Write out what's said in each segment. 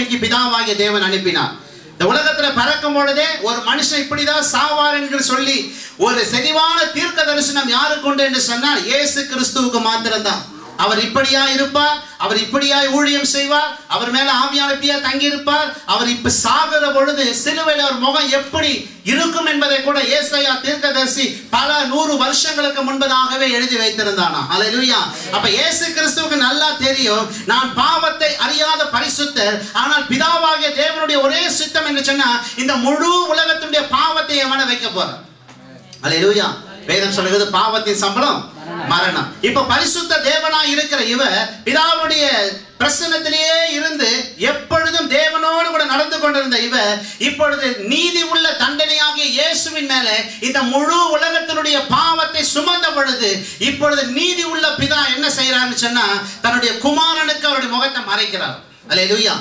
பூமிக்கு பிதாவாகிய தேவன் அனுப்பினார் இந்த உலகத்துல பறக்கும் பொழுதே ஒரு மனுஷன் இப்படிதான் சாவார் என்று சொல்லி ஒரு செறிவான தீர்க்க தரிசனம் யாருக்கு உண்டு என்று சொன்னால் இயேசு கிறிஸ்துவுக்கு மாத்திரம்தான் அவர் இப்படியா இருப்பார் அவர் இப்படியாய் ஊழியம் செய்வார் அவர் மேல ஆவியான இப்படியா தங்கி இருப்பார் அவர் இப்ப சாகிற பொழுது சிலுவையில் அவர் முகம் எப்படி இருக்கும் என்பதை கூட ஏசாயா தீர்க்கதரிசி பல நூறு வருஷங்களுக்கு முன்பதாகவே எழுதி வைத்திருந்தானா அல்லேலூயா அப்ப இயேசு கிறிஸ்துவுக்கு நல்லா தெரியும் நான் பாவத்தை அறியாத பரிசுத்தர் ஆனால் பிதாவாகிய தேவனுடைய ஒரே சித்தம் என்று சொன்னா இந்த முழு உலகத்தினுடைய பாவத்தை அவன வைக்க போறார் அல்லேலூயா வேதம் சொல்லுகிறது பாவத்தின் சம்பளம் மரணம் இப்ப பரிசுத்த தேவனா இருக்கிற இவர் பிதாவுடைய பிரசன்னத்திலேயே இருந்து எப்பொழுதும் தேவனோடு கூட நடந்து கொண்டிருந்த இவர் இப்பொழுது நீதி உள்ள தண்டனையாகிய இயேசுவின் மேலே இந்த முழு உலகத்தினுடைய பாவத்தை சுமந்த பொழுது இப்பொழுது நீதி உள்ள பிதா என்ன செய்யறான்னு சொன்னா தன்னுடைய குமாரனுக்கு அவருடைய முகத்தை மறைக்கிறார் அல்லேலூயா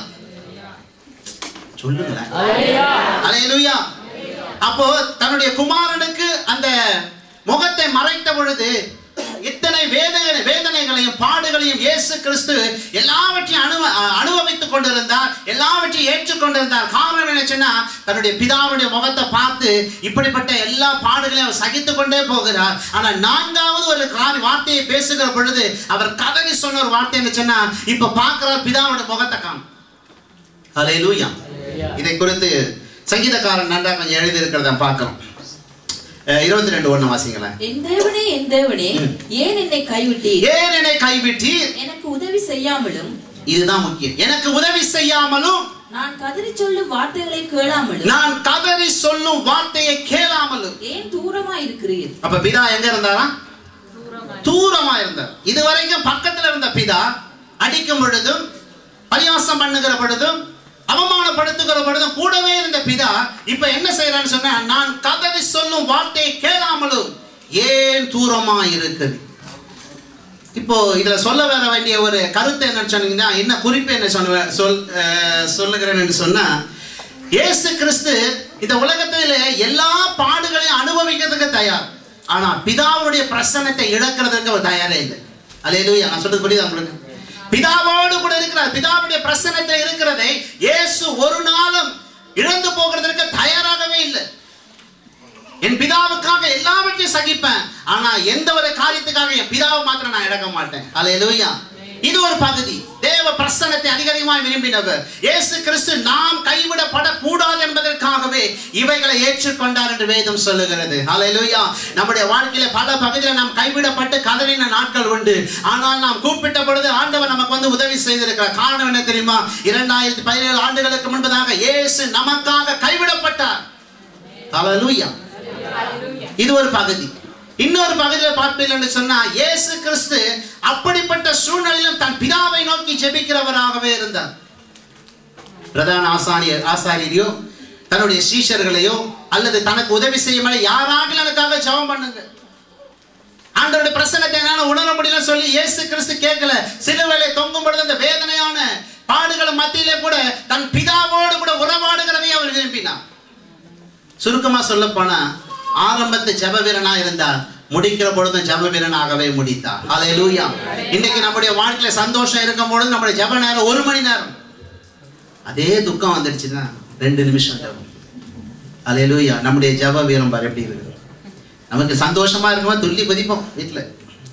சொல்லுங்களேன் அல்லேலூயா அப்போ தன்னுடைய குமாரனுக்கு அந்த முகத்தை மறைத்த பொழுது இத்தனை வேதனை வேதனைகளையும் பாடுகளையும் இயேசு கிறிஸ்து எல்லாவற்றையும் அனுப அனுபவித்துக் கொண்டிருந்தார் எல்லாவற்றையும் ஏற்றுக்கொண்டிருந்தார் காரணம் என்ன சொன்னா தன்னுடைய பிதாவுடைய முகத்தை பார்த்து இப்படிப்பட்ட எல்லா பாடுகளையும் அவர் சகித்துக் கொண்டே போகிறார் ஆனா நான்காவது ஒரு காரி வார்த்தையை பேசுகிற பொழுது அவர் கதறி சொன்ன ஒரு வார்த்தை என்ன சொன்னா இப்ப பார்க்கிறார் பிதாவுடைய முகத்தை காணும் ஹalleluya இதை குறித்து சங்கீதக்காரன் நன்றா கொஞ்சம் எழுதி இருக்கிறத பார்க்கிறோம் இருபத்தி ரெண்டு ஒண்ணு வாசிங்களேன் என் தேவனே என் தேவனே ம். ஏன் என்னை கைவிட்டீர் ஏன் என்னை கைவிட்டீர் எனக்கு உதவி செய்யாமலும் இதுதான் முக்கியம் எனக்கு உதவி செய்யாமலும் நான் கதறி சொல்லும் வார்த்தைகளை கேளாமலும் நான் கதறி சொல்லும் வார்த்தையை கேளாமலும் ஏன் தூரமா இருக்கிறீர் அப்ப பிதா எங்க இருந்தாரா தூரமா இருந்தார் இதுவரைக்கும் பக்கத்துல இருந்த பிதா அடிக்கும் பொழுதும் பரியாசம் பண்ணுகிற பொழுதும் அவமானப்படுத்துகிற பொழுதும் கூடவே இருந்த பிதா இப்ப என்ன செய்யறான்னு சொன்னா நான் கதறி சொல்லும் வார்த்தையை கேளாமலும் ஏன் தூரமா இருக்குது இப்போ இதுல சொல்ல வர வேண்டிய ஒரு கருத்து என்னன்னு சொன்னீங்கன்னா என்ன குறிப்பு என்ன சொன்ன சொல் அஹ், சொல்லுகிறேன் என்று சொன்னா இயேசு கிறிஸ்து இந்த உலகத்தில எல்லா பாடுகளையும் அனுபவிக்கிறதுக்கு தயார் ஆனா பிதாவுடைய பிரசன்னத்தை இழக்கிறதுக்கு அவர் தயாரே இல்லை அல்லேலூயா நான் சொல்றது புரியுதா உங்களுக்கு பிதாவோடு கூட இருக்கிறார் பிதாவுடைய பிரசன்னத்தில் இருக்கிறதை இயேசு ஒரு நாளும் இழந்து போகிறதற்கு தயாராகவே இல்லை என் பிதாவுக்காக எல்லாவற்றையும் சகிப்பேன் ஆனா எந்த ஒரு காரியத்துக்காக என் பிதாவை மாத்திரம் நான் இழக்க மாட்டேன் அல்லேலூயா இது ஒரு பகுதி தேவ பிரசன்னத்தை அதிகமாய் விரும்பினவர் இயேசு கிறிஸ்து நாம் கைவிடப்படக்கூடாது என்பதற்காகவே இவைகளை ஏற்றுக்கொண்டார் என்று வேதம் சொல்லுகிறது அல்லேலூயா நம்முடைய வாழ்க்கையில பல பகுதியில் நாம் கைவிடப்பட்டு கதறின நாட்கள் உண்டு ஆனால் நாம் கூப்பிட்ட பொழுது ஆண்டவர் நமக்கு வந்து உதவி செய்திருக்கிறார் காரணம் என்ன தெரியுமா இரண்டாயிரத்தி பதினேழு ஆண்டுகளுக்கு முன்பதாக இயேசு நமக்காக கைவிடப்பட்டார் அல்லேலூயா இது ஒரு பகுதி இன்னொரு பகுதியில் பார்ப்பீர்கள் சொன்னா இயேசு கிறிஸ்து அப்படிப்பட்ட சூழ்நிலையிலும் தன் பிதாவை நோக்கி ஜெபிக்கிறவராகவே இருந்தார் பிரதான ஆசாரியர் ஆசாரியரையோ தன்னுடைய சீஷர்களையோ அல்லது தனக்கு உதவி செய்யும் யாராக எனக்காக ஜெபம் பண்ணுங்க ஆண்டவருடைய பிரசனத்தை என்னால உணர முடியல சொல்லி இயேசு கிறிஸ்து கேட்கல சிலுவையிலே தொங்கும் பொழுது அந்த வேதனையான பாடுகள் மத்தியிலே கூட தன் பிதாவோடு கூட உறவாடுகிறதை அவர் விரும்பினார் சுருக்கமா சொல்ல போனா ஆரம்பத்து ஜெப வீரனா இருந்தார் முடிக்கிற பொழுதும் ஜெப வீரனாகவே முடித்தார் ஹalleluya இன்னைக்கு நம்முடைய வாழ்க்கையில சந்தோஷம் இருக்கும் பொழுது நம்முடைய ஜெப நேரம் ஒரு மணி நேரம் அதே துக்கம் வந்துடுச்சுன்னா ரெண்டு நிமிஷம் ஜெபம் ஹalleluya நம்முடைய ஜெப வீரம் பாரு எப்படி இருக்குது நமக்கு சந்தோஷமா இருக்கும்போது துள்ளி குதிப்போம் வீட்டில்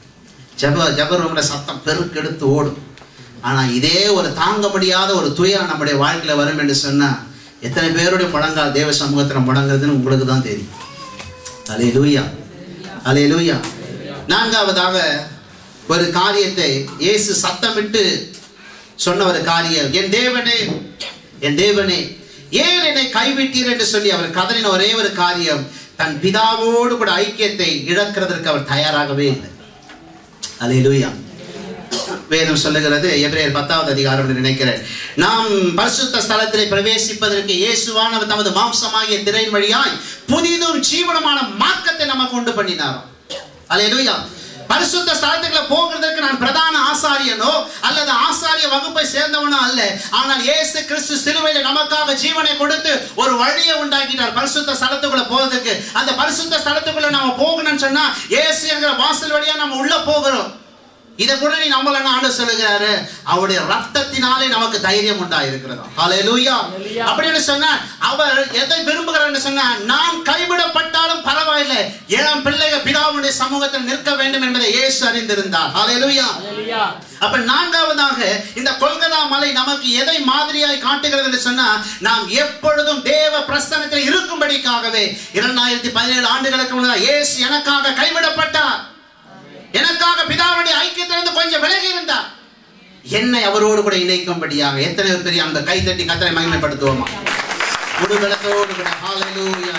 ஜப ஜப ரூம்ல சத்தம் பெருக்கெடுத்து ஓடும் ஆனா இதே ஒரு தாங்க முடியாத ஒரு துயரம் நம்முடைய வாழ்க்கையில வரும் என்று சொன்னா எத்தனை பேருடைய முழங்கால் தேவ சமூகத்துல முடங்குறதுன்னு உங்களுக்கு தான் தெரியும் அலே லூயா அலே லூயா நான்காவதாக ஒரு காரியத்தை இயேசு சத்தமிட்டு சொன்ன ஒரு காரியம் என் தேவனே என் தேவனே ஏன் என்னை கைவிட்டீர் என்று சொல்லி அவர் கதறின ஒரே ஒரு காரியம் தன் பிதாவோடு கூட ஐக்கியத்தை இழக்கிறதற்கு அவர் தயாராகவே இல்லை அல்லேலூயா வேதம் சொல்லுகிறது எபிரேயர் பத்தாவது அதிகாரம் என்று நினைக்கிறேன் நாம் பரிசுத்த ஸ்தலத்திலே பிரவேசிப்பதற்கு இயேசுவானவர் தமது மாம்சமாகிய திரையின் வழியாய் புதிதும் ஜீவனமான மார்க்கத்தை நமக்கு உண்டு பண்ணினார் அல்லேலூயா பரிசுத்த ஸ்தலத்துக்குள்ள போகிறதுக்கு நான் பிரதான ஆசாரியனோ அல்லது ஆசாரிய வகுப்பை சேர்ந்தவனோ அல்ல ஆனால் இயேசு கிறிஸ்து சிலுவையில நமக்காக ஜீவனை கொடுத்து ஒரு வழியை உண்டாக்கிட்டார் பரிசுத்த ஸ்தலத்துக்குள்ள போகிறதுக்கு அந்த பரிசுத்த ஸ்தலத்துக்குள்ள நம்ம போகணும்னு சொன்னா இயேசு என்கிற வாசல் வழியா நம்ம உள்ள போகிறோம் இதை கூட நீ நம்பலன்னு ஆண்டு சொல்லுகிறாரு அவருடைய ரத்தத்தினாலே நமக்கு தைரியம் உண்டாயிருக்கிறது ஹalleluya அப்படின்னு சொன்னா அவர் எதை விரும்புகிறார்னு சொன்னா நான் கைவிடப்பட்டாலும் பரவாயில்லை என் பிள்ளைகள் பிதாவுடைய சமூகத்தில் நிற்க வேண்டும் என்பதை இயேசு அறிந்திருந்தார் ஹalleluya அப்ப நான்காவதாக இந்த கொல்கதா மலை நமக்கு எதை மாதிரியாய் காட்டுகிறது என்று சொன்னா நாம் எப்பொழுதும் தேவ பிரசனத்தில் இருக்கும்படிக்காகவே இரண்டாயிரத்தி பதினேழு ஆண்டுகளுக்கு முன்னதாக இயேசு எனக்காக கைவிடப்பட்டார் எனக்காக பிதாவுடைய ஐக்கியத்திலிருந்து கொஞ்சம் விலகி இருந்தார் என்னை அவரோடு கூட இணைக்கும்படியாக எத்தனை பெரிய அந்த கை தட்டி கத்தனை மகிமைப்படுத்துவோமா முழுபலத்தோடு கூட ஹalleluya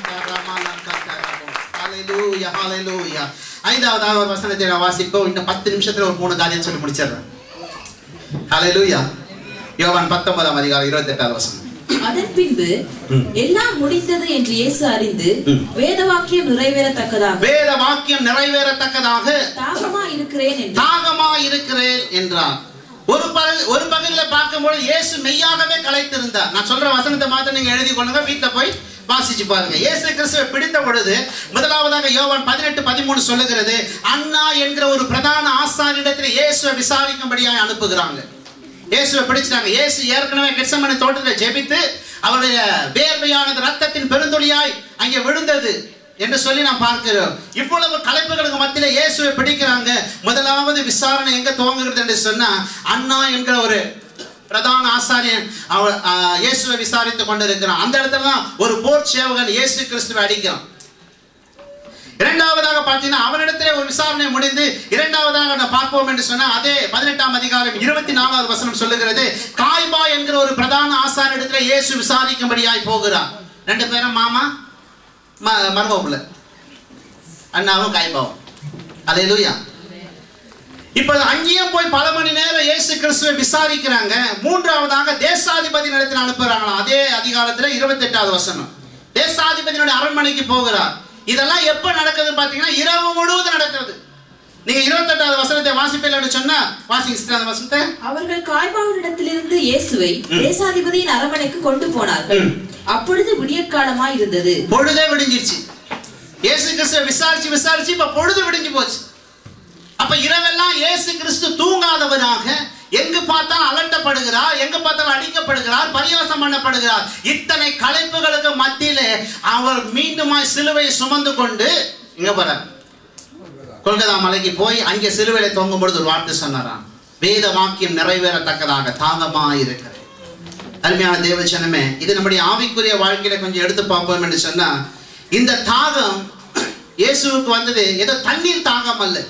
ஹalleluya ஹalleluya ஐந்தாவது ஒரு வசனத்தை நான் வாசிப்போம் இன்னும் பத்து நிமிஷத்துல ஒரு மூணு காரியம் சொல்லி முடிச்சிடுறேன் ஹalleluya யோவான் பத்தொன்பதாம் அதிகாரம் இருபத்தெட்டாவது வசனம் அதன் பின்பு ம். எல்லாம் முடிந்தது என்று இயேசு அறிந்து ம். வேதவாக்கியம் நிறைவேறத்தக்கதாக வேத வாக்கியம் நிறைவேறத்தக்கதாக தாகமா இருக்கிறேன் என்று தாகமா இருக்கிறேன் என்றார் ஒரு பகு ஒரு பகுதியில பார்க்கும்போது இயேசு மெய்யாகவே கலைத்திருந்தார் நான் சொல்ற வசனத்தை மாத்திரம் நீங்க எழுதி கொள்ளுங்க வீட்டுல போய் வாசிச்சு பாருங்க இயேசு கிறிஸ்துவை பிடித்த பொழுது முதலாவதாக யோவான் பதினெட்டு பதிமூணு சொல்லுகிறது அண்ணா என்கிற ஒரு பிரதான ஆசாரியிடத்தில் இயேசுவை விசாரிக்கும்படியாக அனுப்புகிறாங்க இயேசுவை பிடிச்சிட்டாங்க இயேசு ஏற்கனவே கெட்சமனை தோட்டத்தில் ஜெபித்து அவருடைய வேர்வையானது ரத்தத்தின் பெருந்தொழியாய் அங்கே விழுந்தது என்று சொல்லி நாம் பார்க்கிறோம் இவ்வளவு கலைப்புகளுக்கு மத்தியில இயேசுவை பிடிக்கிறாங்க முதலாவது விசாரணை எங்க துவங்குகிறது என்று சொன்னா அண்ணா என்கிற ஒரு பிரதான ஆசாரியன் அவர் ஆஹ், இயேசுவை விசாரித்து கொண்டிருக்கிறான் அந்த இடத்துல தான் ஒரு போர் சேவகன் இயேசு கிறிஸ்துவை அடிக்கிறான் இரண்டாவதாக பார்த்தீங்கன்னா அவனிடத்திலே ஒரு விசாரணை முடிந்து இரண்டாவதாக நான் பார்ப்போம் என்று சொன்னா அதே பதினெட்டாம் அதிகாரம் இருபத்தி நாலாவது வசனம் சொல்லுகிறது காய்பா என்கிற ஒரு பிரதான ஆசாரிடத்துல இயேசு விசாரிக்கும்படியாய் போகிறார் ரெண்டு பேரும் மாமா ம- மருமவுல அண்ணாவும் காய்பாவும் அதே லூயா இப்ப அங்கேயும் போய் பல மணி நேரம் இயேசு கிறிஸ்துவை விசாரிக்கிறாங்க மூன்றாவதாக தேசாதிபதி இடத்தில் அனுப்புறாங்களாம் அதே அதிகாரத்துல இருபத்தி எட்டாவது வசனம் தேசாதிபதியினுடைய அரண்மனைக்கு போகிறார் இதெல்லாம் எப்ப நடக்குதுன்னு பாத்தீங்கன்னா இரவு முழுவதும் நடக்கிறது நீங்க இருபத்தெட்டாவது வசனத்தை வாசிப்பீங்கன்னு சொன்னா வாசிங்க sister அந்த வசனத்தை அவர்கள் காய்பாவினிடத்திலிருந்து இயேசுவை தேசாதிபதியின் அரண்மனைக்கு கொண்டு போனார்கள் ம். அப்பொழுது விடியற்காலமாய் இருந்தது பொழுதே விடிஞ்சிருச்சு இயேசு கிறிஸ்துவை விசாரிச்சு விசாரிச்சு இப்ப பொழுது விடிஞ்சு போச்சு அப்ப இரவெல்லாம் இயேசு கிறிஸ்து தூங்காதவராக எங்கு பார்த்தாலும் அலட்டப்படுகிறார் எங்கு பார்த்தாலும் அடிக்கப்படுகிறார் பரியாசம் பண்ணப்படுகிறார் இத்தனை கலைப்புகளுக்கு மத்தியிலே அவர் மீண்டுமாய் சிலுவையை சுமந்து கொண்டு இங்க போற கொல்கத்தா மலைக்கு போய் அங்கே சிலுவையில தொங்கும் பொழுது ஒரு வார்த்தை சொன்னாராம் வேத வாக்கியம் நிறைவேறத்தக்கதாக தாகமா இருக்கிறது அருமையான தேவச்சனமே இது நம்முடைய ஆவிக்குரிய வாழ்க்கையில கொஞ்சம் எடுத்து பார்ப்போம் என்று சொன்னா இந்த தாகம் இயேசுவுக்கு வந்தது ஏதோ தண்ணீர் தாகம் அல்ல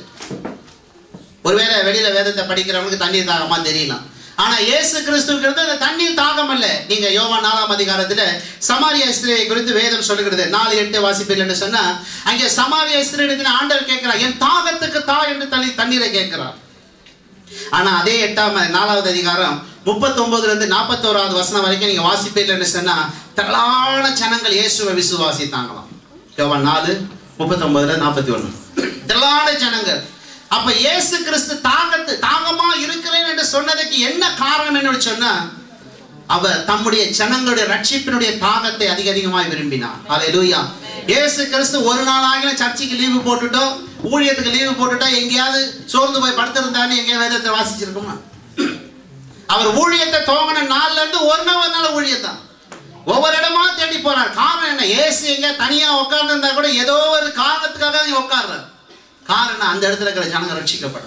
ஒருவேளை வெளியில வேதத்தை படிக்கிறவங்களுக்கு தண்ணீர் தாகமா தெரியலாம் ஆனா இயேசு கிறிஸ்துவுக்கு இருந்த அந்த தண்ணீர் தாகம் அல்ல நீங்க யோவான் நாலாம் அதிகாரத்துல சமாரிய ஸ்திரியை குறித்து வேதம் சொல்லுகிறது நாலு எட்டு வாசிப்பீர்கள் என்று சொன்னா அங்கே சமாரிய ஸ்திரியிடத்தில் ஆண்டவர் கேட்கிறார் என் தாகத்துக்கு தா என்று தண்ணி தண்ணீரை கேட்கிறார் ஆனா அதே எட்டாம் நாலாவது அதிகாரம் முப்பத்தொன்பதுல இருந்து நாற்பத்தோராவது வசனம் வரைக்கும் நீங்க வாசிப்பீர்கள்னு சொன்னா திரளான ஜனங்கள் இயேசுவை விசுவாசித்தாங்களாம் யோவான் நாலு முப்பத்தொன்பதுல நாற்பத்தி ஒண்ணு திரளான ஜனங்கள் அப்ப இயேசு கிறிஸ்து தாகத்து தாகமா இருக்கிறேன் என்று சொன்னதுக்கு என்ன காரணம் என்று சொன்னா அவர் தம்முடைய ஜனங்களுடைய ரட்சிப்பினுடைய தாகத்தை அதிக அதிகமாய் விரும்பினார் அல்லேலூயா இயேசு கிறிஸ்து ஒரு நாள் ஆகிலும் சர்ச்சுக்கு லீவு போட்டுட்டோ ஊழியத்துக்கு லீவு போட்டுட்டோ எங்கேயாவது சோர்ந்து போய் படுத்திருந்தான்னு எங்கேயா வேதத்தை வாசிச்சிருக்குமா அவர் ஊழியத்தை துவங்கின நாள்ல இருந்து ஒரு நாள் ஒரு நாள் ஊழியத்தான் ஒவ்வொரு இடமா தேடி போறார் காரணம் என்ன ஏசு எங்க தனியா உட்கார்ந்து இருந்தா கூட ஏதோ ஒரு காரணத்துக்காக தான் உட்கார்றார் காரணம் அந்த இடத்துல இருக்கிற ஜனங்க ரட்சிக்கப்படும்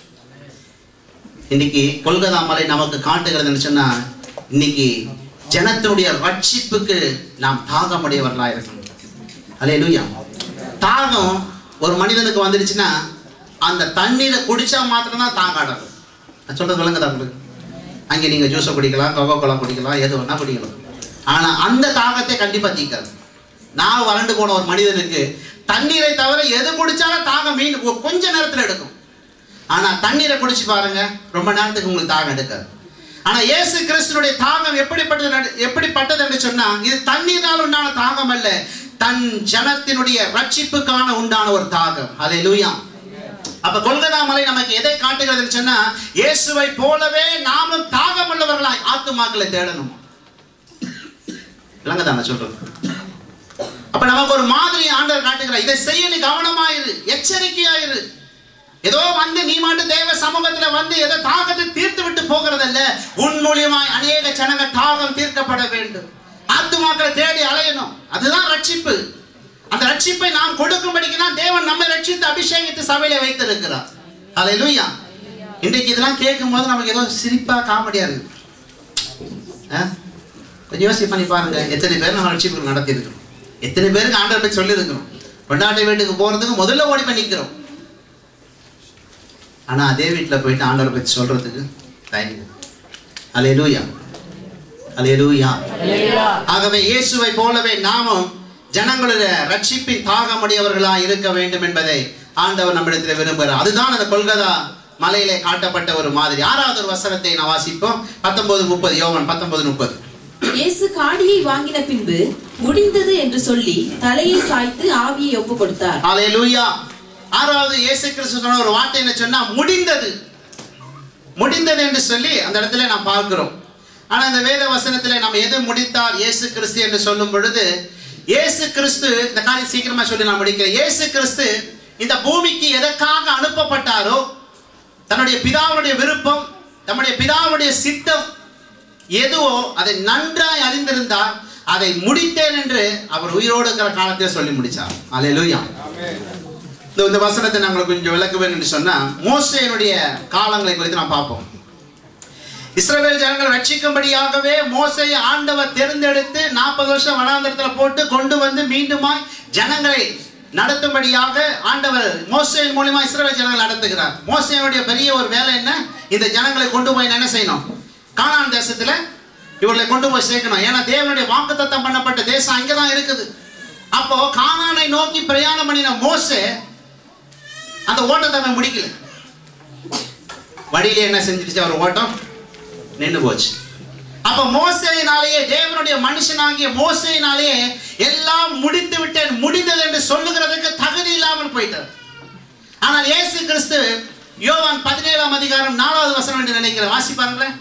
இன்னைக்கு கொல்கத்தா மலை நமக்கு காட்டுகிறதுன்னு சொன்னா இன்னைக்கு ஜனத்தினுடைய ரட்சிப்புக்கு நாம் தாகமுடையவர்களா இருக்கணும் அல்லேலூயா தாகம் ஒரு மனிதனுக்கு வந்துடுச்சுன்னா அந்த தண்ணீரை குடிச்சா மாத்திரம்தான் தாகம் அடங்கும் நான் சொல்றது விளங்குதா உங்களுக்கு அங்கே நீங்க ஜூஸை குடிக்கலாம் கொக்கோ கோலா குடிக்கலாம் எது வேணா குடிக்கலாம் ஆனா அந்த தாகத்தை கண்டிப்பா தீக்காது நான் வறண்டு போன ஒரு மனிதனுக்கு தண்ணீரை தவிர எது குடிச்சாலும் தாகம் மீன் கொ- கொஞ்ச நேரத்துல எடுக்கும் ஆனா தண்ணீரை குடிச்சு பாருங்க ரொம்ப நேரத்துக்கு உங்களுக்கு தாகம் எடுக்காது ஆனா இயேசு கிறிஸ்துனுடைய தாகம் எப்படிப்பட்டது நடு- எப்படிப்பட்டது என்று சொன்னா இது தண்ணீரால் உண்டான தாகம் அல்ல தன் ஜனத்தினுடைய ரட்சிப்புக்கான உண்டான ஒரு தாகம் அதை லூயா அப்ப கொல்கத்தா மலை நமக்கு எதை காட்டுகிறதுன்னு சொன்னா இயேசுவை போலவே நாமும் தாகம் உள்ளவர்களாய் ஆத்துமாக்களை தேடணும் விளங்குதா நான் சொல்றது அப்ப நமக்கு ஒரு மாதிரி ஆண்டவர் காட்டுகிறார் இதை செய்ய நீ கவனமாயிரு எச்சரிக்கையாயிரு ஏதோ வந்து நீ மட்டும் தேவ சமூகத்துல வந்து ஏதோ தாகத்தை தீர்த்து விட்டு போகிறதல்ல உன் மூலியமாய் அநேக ஜனங்க தாகம் தீர்க்கப்பட வேண்டும் ஆத்துமாக்களை தேடி அலையணும் அதுதான் ரட்சிப்பு அந்த ரட்சிப்பை நாம் கொடுக்கும்படிக்கு தான் தேவன் நம்மை ரட்சித்து அபிஷேகித்து சபையில வைத்திருக்கிறார் அல்லேலூயா இன்றைக்கு இதெல்லாம் கேட்கும் போது நமக்கு ஏதோ சிரிப்பா காமெடியா இருக்கு ஆ? கொஞ்சம் யோசிச்சு பண்ணி பாருங்க எத்தனை பேர் நம்ம ரட்சிப்பு நடத்தி இருக்கிறோம் எத்தனை பேருக்கு ஆண்டவர் போய் சொல்லி இருக்கிறோம் கொண்டாட்ட வீட்டுக்கு போறதுக்கு முதல்ல ஓடி போய் நிக்கிறோம் ஆனா அதே வீட்டுல போயிட்டு ஆண்டவரை பத்தி சொல்றதுக்கு தயங்குது அலையலூயா அலையலூயா ஆகவே இயேசுவை போலவே நாமும் ஜனங்களுடைய ரட்சிப்பின் தாகமுடையவர்களா இருக்க வேண்டும் என்பதை ஆண்டவர் நம்மிடத்தில் விரும்புகிறார் அதுதான் அந்த கொல்கதா மலையிலே காட்டப்பட்ட ஒரு மாதிரி ஆறாவது ஒரு வசனத்தை நான் வாசிப்போம் பத்தொன்பது முப்பது யோவன் பத்தொன்பது முப்பது இயேசு காடியை வாங்கின பின்பு முடிந்தது என்று சொல்லி தலையை சாய்த்து ஆவியை ஒப்பு கொடுத்தார் ஹalleluya ஆறாவது இயேசு கிறிஸ்து சொன்ன ஒரு வார்த்தை என்ன சொன்னா முடிந்தது முடிந்தது என்று சொல்லி அந்த இடத்துல நாம் பார்க்கிறோம் ஆனா இந்த வேத வசனத்துல நம்ம எது முடித்தார் இயேசு கிறிஸ்து என்று சொல்லும் பொழுது இயேசு கிறிஸ்து இந்த காரியம் சீக்கிரமா சொல்லி நான் முடிக்கிறேன் இயேசு கிறிஸ்து இந்த பூமிக்கு எதற்காக அனுப்பப்பட்டாரோ தன்னுடைய பிதாவுடைய விருப்பம் தம்முடைய பிதாவுடைய சித்தம் எதுவோ அதை நன்றாய் அறிந்திருந்தார் அதை முடித்தேன் என்று அவர் உயிரோடு இருக்கிற காலத்தில் சொல்லி முடிச்சார் அல்லேலூயா இந்த இந்த வசனத்தை நாங்கள் கொஞ்சம் விளக்குவேன் என்று சொன்னா மோசேனுடைய காலங்களை குறித்து நாம் பார்ப்போம் இஸ்ரவேல் ஜனங்கள் ரட்சிக்கும்படியாகவே மோசையை ஆண்டவர் தேர்ந்தெடுத்து நாற்பது வருஷம் வனாந்தரத்தில் போட்டு கொண்டு வந்து மீண்டுமாய் ஜனங்களை நடத்தும்படியாக ஆண்டவர் மோசையின் மூலியமா இஸ்ரவேல் ஜனங்கள் நடத்துகிறார் மோசையுடைய பெரிய ஒரு வேலை என்ன இந்த ஜனங்களை கொண்டு போய் என்ன செய்யணும் கானான் தேசத்துல இவர்களை கொண்டு போய் சேர்க்கணும் ஏன்னா தேவனுடைய வாக்குத்தத்தம் பண்ணப்பட்ட தேசம் அங்கதான் இருக்குது அப்போ கானானை நோக்கி பிரயாணம் பண்ணின மோசே அந்த ஓட்டத்தை அவன் முடிக்கல வழியிலே என்ன செஞ்சிருச்சு அவர் ஓட்டம் நின்று போச்சு அப்ப மோசையினாலேயே தேவனுடைய மனுஷனாகிய மோசையினாலேயே எல்லாம் முடித்து விட்டேன் முடிந்தது என்று சொல்லுகிறதுக்கு தகுதி இல்லாமல் போயிட்டார் ஆனால் இயேசு கிறிஸ்து யோவான் பதினேழாம் அதிகாரம் நாலாவது வசனம் என்று நினைக்கிறேன் வாசி பாருங்களேன்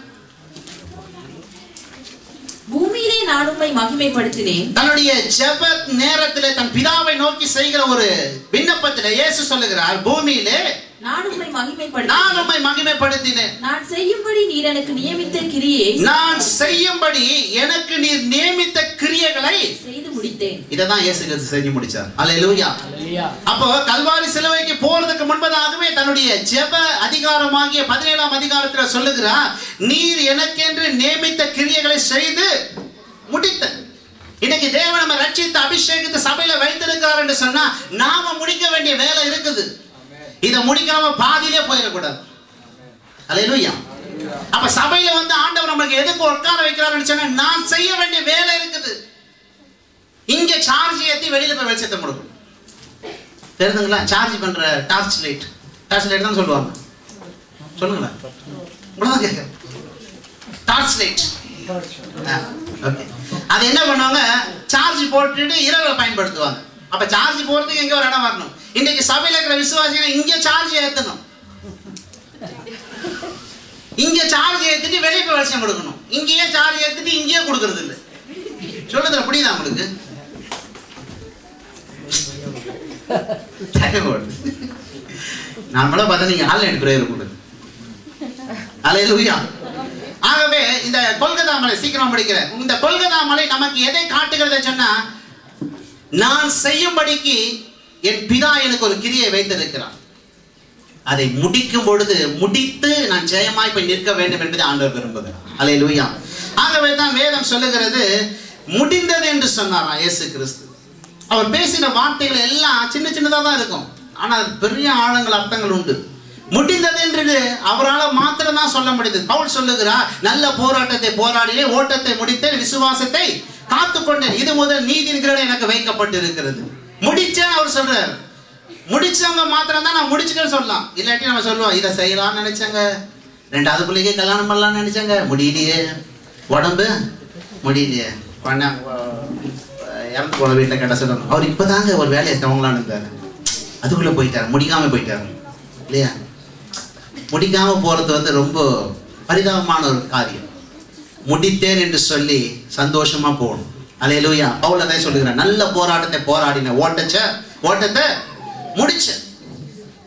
பூமியிலே நான் உம்மை மகிமைப்படுத்தினேன் தன்னுடைய ஜெப நேரத்திலே தன் பிதாவை நோக்கி செய்கிற ஒரு விண்ணப்பத்திலே இயேசு சொல்லுகிறார் பூமியிலே நான் உம்மை நான் மகிமைப்படுத்தினேன் உம்மை மகிமைப்படுத்தினேன் நான் செய்யும்படி நீர் எனக்கு நியமித்த கிரியை நான் செய்யும்படி எனக்கு நீர் நியமித்த கிரியைகளை செய்து முடித்தேன் இததான் இயேசு கிறிஸ்து செஞ்சு முடிச்சார் அல்லேலூயா அப்போ கல்வாரி சிலுவைக்கு போறதுக்கு முன்பதாகவே தன்னுடைய ஜெப அதிகாரமாகிய பதினேழாம் அதிகாரத்தில் சொல்லுகிறார் நீர் எனக்கென்று நியமித்த கிரியைகளை செய்து முடித்த இன்னைக்கு தேவன் நம்ம ரட்சித்து அபிஷேகித்து சபையில வைத்திருக்கிறார் என்று சொன்னா நாம முடிக்க வேண்டிய வேலை இருக்குது இதை முடிக்காம பாதியிலே போயிடக்கூடாது அல்லேலூயா அப்ப சபையில வந்து ஆண்டவர் நமக்கு எதுக்கு உட்கார வைக்கிறாருன்னு சொன்னா நான் செய்ய வேண்டிய வேலை இருக்குது இங்க சார்ஜ் ஏத்தி வெளியில போய் வெளிச்சத்தை கொடுக்கணும் தெரியுதுங்களா சார்ஜ் பண்ற டார்ச் லைட் டார்ச் லைட் தான் சொல்லுவாங்க சொல்லுங்களேன் இவ்வளவுதான் கேட்கிறேன் டார்ச் லைட் ஓகே அது என்ன பண்ணுவாங்க சார்ஜ் போட்டுட்டு இரவுல பயன்படுத்துவாங்க அப்ப சார்ஜ் போறதுக்கு எங்க ஒரு இடம் வரணும் இன்னைக்கு சபையில இருக்கிற விசுவாசிகள் இங்க சார்ஜ் ஏத்தணும் இங்க சார்ஜ் ஏத்திட்டு வெளியே போய் வெளிச்சம் கொடுக்கணும் இங்கேயே சார்ஜ் ஏத்திட்டு இங்கேயே கொடுக்கறது இல்லை சொல்லுதுல புரியுதா உங்களுக்கு டைம் ஓடுது. நார்மலா பார்த்தா நீங்க ஆன்லைன் பிரேயர் கொடுங்க அலையலூயா ஆகவே இந்த கொல்கத்தா மலை சீக்கிரம் முடிக்கிறேன் இந்த கொல்கத்தா மலை நமக்கு எதை காட்டுகிறத சொன்னா நான் செய்யும்படிக்கு என் பிதா எனக்கு ஒரு கிரியை வைத்திருக்கிறார் அதை முடிக்கும் பொழுது முடித்து நான் ஜெயமாய் போய் நிற்க வேண்டும் என்பதை ஆண்டவர் விரும்புகிறார் அலையலூயா ஆகவே தான் வேதம் சொல்லுகிறது முடிந்தது என்று சொன்னாராம் இயேசு கிறிஸ்து அவர் பேசின வார்த்தைகள் எல்லாம் சின்ன சின்னதாக தான் இருக்கும் ஆனால் பெரிய ஆழங்கள் அர்த்தங்கள் உண்டு முடிந்தது என்று அவரால் மாத்திரம் தான் சொல்ல முடியுது பவுல் சொல்லுகிறார் நல்ல போராட்டத்தை போராடினே ஓட்டத்தை முடித்தேன் விசுவாசத்தை காத்துக்கொண்டேன் இது முதல் நீதியின் கிரீடம் எனக்கு வைக்கப்பட்டிருக்கிறது முடிச்சேன் அவர் சொல்றார் முடிச்சவங்க மாத்திரம் தான் நான் முடிச்சுக்கன்னு சொல்லலாம் இல்லாட்டி நம்ம சொல்லுவோம் இதை செய்யலாம்னு நினைச்சாங்க ரெண்டாவது பிள்ளைக்கு கல்யாணம் பண்ணலாம்னு நினைச்சாங்க முடியலையே உடம்பு முடியலையே பண்ண இறந்து போன வீட்டில் கேட்ட சொல்லணும் அவர் இப்போதாங்க ஒரு வேலையை தவங்களான்னு இருந்தார் அதுக்குள்ளே போயிட்டார் முடிக்காம போயிட்டார் இல்லையா முடிக்காம போறது வந்து ரொம்ப பரிதாபமான ஒரு காரியம் முடித்தேன் என்று சொல்லி சந்தோஷமா போகணும் அலையலூயா பவுல் அதை சொல்லுகிறார் நல்ல போராட்டத்தை போராடின ஓட்டச்ச ஓட்டத்தை முடிச்ச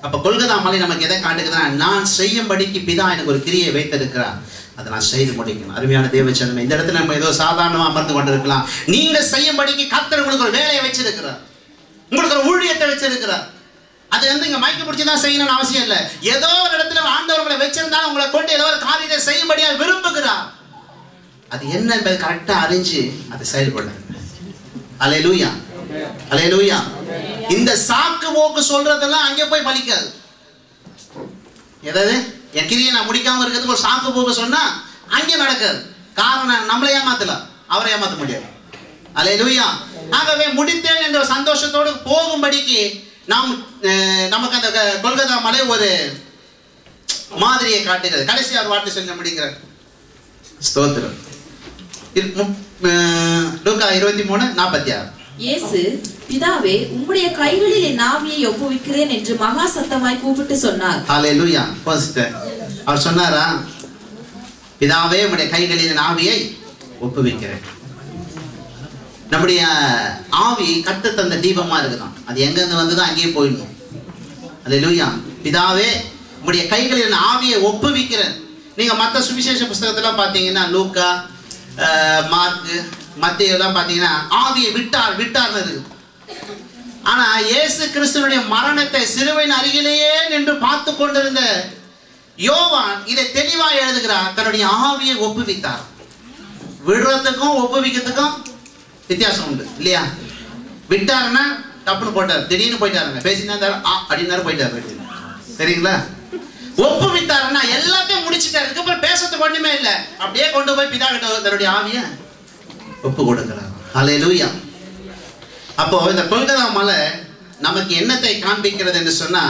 அப்ப கொல்கதா மலை நமக்கு எதை காட்டுக்குதுன்னா நான் செய்யும்படிக்கு பிதா எனக்கு ஒரு கிரியை வைத்திருக்கிறார் அதை நான் செய்து முடிக்கணும் அருமையான தேவச்சனமே இந்த இடத்துல நம்ம ஏதோ சாதாரணமா அமர்ந்து கொண்டிருக்கலாம் நீங்க செய்யும்படிக்கு கர்த்தர் உங்களுக்கு ஒரு வேலையை வச்சிருக்கிறார் உங்களுக்கு ஒரு ஊழியத்தை வச்சிருக்கிறார் அது வந்து இங்க மயக்க பிடிச்சி தான் செய்யணும்னு அவசியம் இல்லை ஏதோ ஒரு இடத்துல ஆண்டவர் உங்களை வச்சிருந்தாலும் உங்களை கொண்டு ஏதோ ஒரு காரியத்தை செய்யும்படியா விரும்புகிறார் அது என்ன என்பதை கரெக்டா அறிஞ்சு அதை செயல்படுங்க அலையலூயா அலையலூயா இந்த சாக்கு போக்கு சொல்றதெல்லாம் அங்கே போய் பலிக்காது எதாவது என் கிரியை நான் முடிக்காம இருக்கிறதுக்கு ஒரு சாக்கு போக்கு சொன்னா அங்கே நடக்காது காரணம் நம்மளை ஏமாத்தலாம் அவரை ஏமாத்த முடியாது அலையலூயா ஆகவே முடித்தேன் என்ற சந்தோஷத்தோடு போகும்படிக்கு நாம் அஹ், நமக்கு அந்த க- கொல்கத்தா மலை ஒரு மாதிரியை காட்டுகிறது கடைசி ஒரு வார்த்தை சொல்ல முடிங்கிறார் ஸ்தோத்திரம் இரு- முப்- அஹ், லூக்கா இருபத்தி மூணு நாற்பத்தி ஆறு இயேசு பிதாவே உம்முடைய கைகளில் என் ஆவியை ஒப்புவிக்கிறேன் என்று மகா சத்தமாய் கூப்பிட்டு சொன்னார் ஹalleluya ஃபர்ஸ்ட் அவர் சொன்னாரா பிதாவே உம்முடைய கைகளில் என் ஆவியை ஒப்புவிக்கிறேன் நம்முடைய ஆவி கட்டு தந்த தீபமா இருக்குதான் அது எங்க இருந்து வந்ததோ அங்கேயே போயிடணும் ஹalleluya பிதாவே உம்முடைய கைகளில் என் ஆவியை ஒப்புவிக்கிறேன் நீங்க மற்ற சுவிசேஷ புஸ்தகத்தெல்லாம் பார்த்தீங்கன்னா லூக்கா அஹ், மார்க்கு மத்திய எல்லாம் பார்த்தீங்கன்னா ஆவியை விட்டார் விட்டார்னு இருக்கு ஆனா இயேசு கிறிஸ்துவனுடைய மரணத்தை சிலுவையின் அருகிலேயே நின்று பார்த்து கொண்டிருந்த யோவான் இதை தெளிவா எழுதுகிறார் தன்னுடைய ஆவியை ஒப்புவித்தார் விடுறதுக்கும் ஒப்புவிக்கிறதுக்கும் வித்தியாசம் உண்டு இல்லையா விட்டாருன்னா டப்புன்னு போட்டார் திடீர்னு போயிட்டாருங்க பேசினா இருந்தாரு ஆ அப்படின்னாரு போயிட்டாரு வீட்டுக்கு. சரிங்களா ஒப்புவித்தாருன்னா எல்லாத்தையும் முடிச்சிட்டாரு இதுக்கப்புறம் பேசுறதுக்கு ஒண்ணுமே இல்லை அப்படியே கொண்டு போய் பிதா கிட்ட தன்னுடைய ஆவியை ஒப்பு கொடுக்கிறார் ஹalleluya அப்போ இந்த கொல்கதா மலை நமக்கு என்னத்தை காண்பிக்கிறது என்று சொன்னா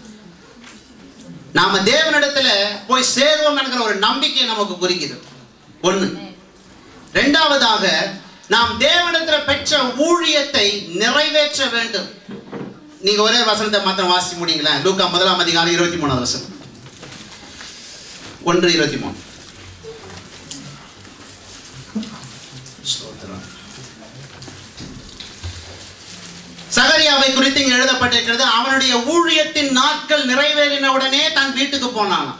நாம தேவனிடத்துல போய் சேருவோம் என்கிற ஒரு நம்பிக்கை நமக்கு குறிக்குது ஒண்ணு ரெண்டாவதாக நாம் தேவனிடத்துல பெற்ற ஊழியத்தை நிறைவேற்ற வேண்டும் நீங்க ஒரே வசனத்தை மாத்திரம் வாசி முடியுங்களா லூக்கா முதலாம் அதிகாரம் இருபத்தி மூணாவது வசனம் ஒன்று இருபத்தி மூணு ஸ்தோத்திரம். சகரியாவை குறித்து இங்க எழுதப்பட்டிருக்கிறது அவனுடைய ஊழியத்தின் நாட்கள் நிறைவேறின உடனே தன் வீட்டுக்கு போனான்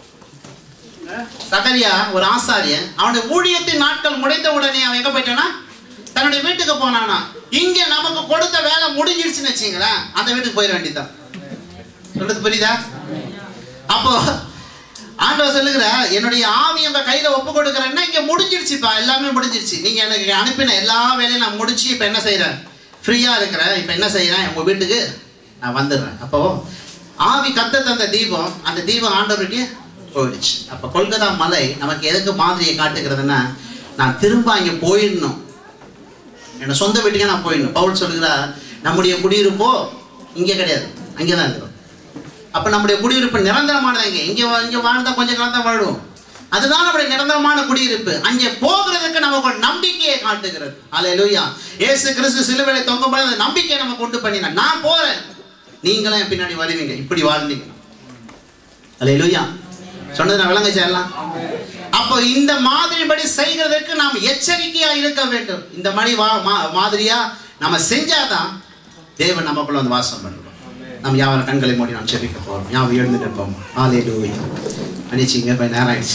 சகரியா ஒரு ஆசாரியன் அவனுடைய ஊழியத்தின் நாட்கள் முடிந்த உடனே அவன் எங்க போயிட்டானா தன்னுடைய வீட்டுக்கு போனானா இங்க நமக்கு கொடுத்த வேலை முடிஞ்சிருச்சுன்னு வச்சுங்களேன் அந்த வீட்டுக்கு போயிட வேண்டியதுதான் சொல்றது புரியுதா அப்போ ஆண்டவர் சொல்லுகிற என்னுடைய ஆவி உங்க கையில ஒப்பு கொடுக்குறேன்னா இங்க முடிஞ்சிருச்சுப்பா எல்லாமே முடிஞ்சிருச்சு நீங்க எனக்கு அனுப்பின எல்லா வேலையும் நான் முடிச்சு இப்ப என்ன செய்றேன் ஃப்ரீயா இருக்கிறேன் இப்ப என்ன செய்றேன் உங்க வீட்டுக்கு நான் வந்துடுறேன் அப்போ ஆவி கத்த தந்த தீபம் அந்த தீபம் ஆண்டவருடைய போயிடுச்சு அப்ப கொல்கத்தா மலை நமக்கு எதுக்கு மாதிரியை காட்டுகிறதுன்னா நான் திரும்ப அங்க போயிடணும் என்னோட சொந்த வீட்டுக்கே நான் போயிடணும் பவுல் சொல்லுகிறார் நம்முடைய குடியிருப்போ இங்கே கிடையாது அங்கே தான் இருக்கிறோம் அப்ப நம்முடைய குடியிருப்பு நிரந்தரமானது இங்கே இங்கே வா- இங்கே வாழ்ந்தா கொஞ்ச காலம் தான் வாழுவோம் அதுதான் நம்முடைய நிரந்தரமான குடியிருப்பு அங்கே போகிறதுக்கு நமக்கு ஒரு நம்பிக்கையை காட்டுகிறது அல்லேலூயா இயேசு கிறிஸ்து சிலுவையில தொங்கும்போது அந்த நம்பிக்கையை நமக்கு உண்டு பண்ணினா நான் போறேன் நீங்களும் என் பின்னாடி வருவீங்க இப்படி வாழ்ந்தீங்க அல்லேலூயா சொன்னது நான் விளங்க செய்யலாம் அப்போ இந்த மாதிரிபடி செய்கிறதுக்கு நாம் எச்சரிக்கையா இருக்க வேண்டும் இந்த மாதிரி வா மா- மாதிரியா நம்ம செஞ்சாதான் தேவன் நமக்குள்ள வந்து வாசம் பண்ணுவோம் நம்ம யாவர கண்களை மூடி நாம் செபிக்க போறோம் யாவும் எழுந்து நிற்போம் ஆலே லூயா அனிச்சிங்க போய் நேரம் ஆயிடுச்சு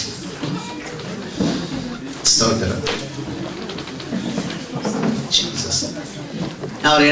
ஸ்தோத்திரம் Jesus. அவர்